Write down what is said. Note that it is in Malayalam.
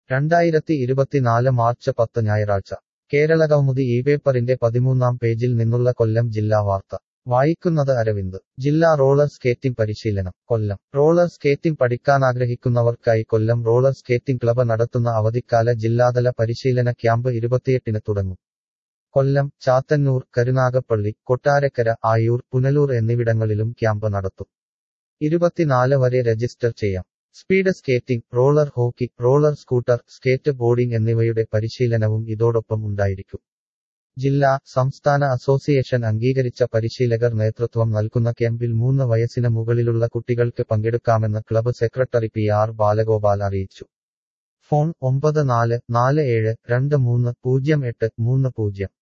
രണ്ടായിരത്തി ഇരുപത്തിനാല് മാർച്ച് പത്ത് ഞായറാഴ്ച കേരളകൗമുദി ഈ പേപ്പറിന്റെ പതിമൂന്നാം പേജിൽ നിന്നുള്ള കൊല്ലം ജില്ലാ വാർത്ത വായിക്കുന്നത് അരവിന്ദ് ജില്ലാ റോളർ സ്കേറ്റിംഗ് പരിശീലനം കൊല്ലം റോളർ സ്കേറ്റിംഗ് പഠിക്കാനാഗ്രഹിക്കുന്നവർക്കായി കൊല്ലം റോളർ സ്കേറ്റിംഗ് ക്ലബ് നടത്തുന്ന അവധിക്കാല ജില്ലാതല പരിശീലന ക്യാമ്പ് ഇരുപത്തിയെട്ടിന് തുടങ്ങും കൊല്ലം ചാത്തന്നൂർ കരുനാഗപ്പള്ളി കൊട്ടാരക്കര ആയൂർ പുനലൂർ എന്നിവിടങ്ങളിലും ക്യാമ്പ് നടത്തും ഇരുപത്തിനാല് വരെ രജിസ്റ്റർ ചെയ്യാം speed skating roller hockey roller scooter skateboarding എന്നിവയുടെ പരിശീലനവും ഇതോടൊപ്പം ഉണ്ടായിരിക്കും ജില്ലാ സംസ്ഥാന അസോസിയേഷൻ അംഗീകരിച്ച പരിശീലകർ നേതൃത്വം നൽകുന്ന ക്യാമ്പിൽ മൂന്ന് വയസ്സിന് മുകളിലുള്ള കുട്ടികൾക്ക് പങ്കെടുക്കാമെന്ന് club secretary P R Balagopal അറിയിച്ചു ഫോൺ ഒമ്പത് നാല് നാല് ഏഴ് രണ്ട് മൂന്ന് പൂജ്യം എട്ട് മൂന്ന് പൂജ്യം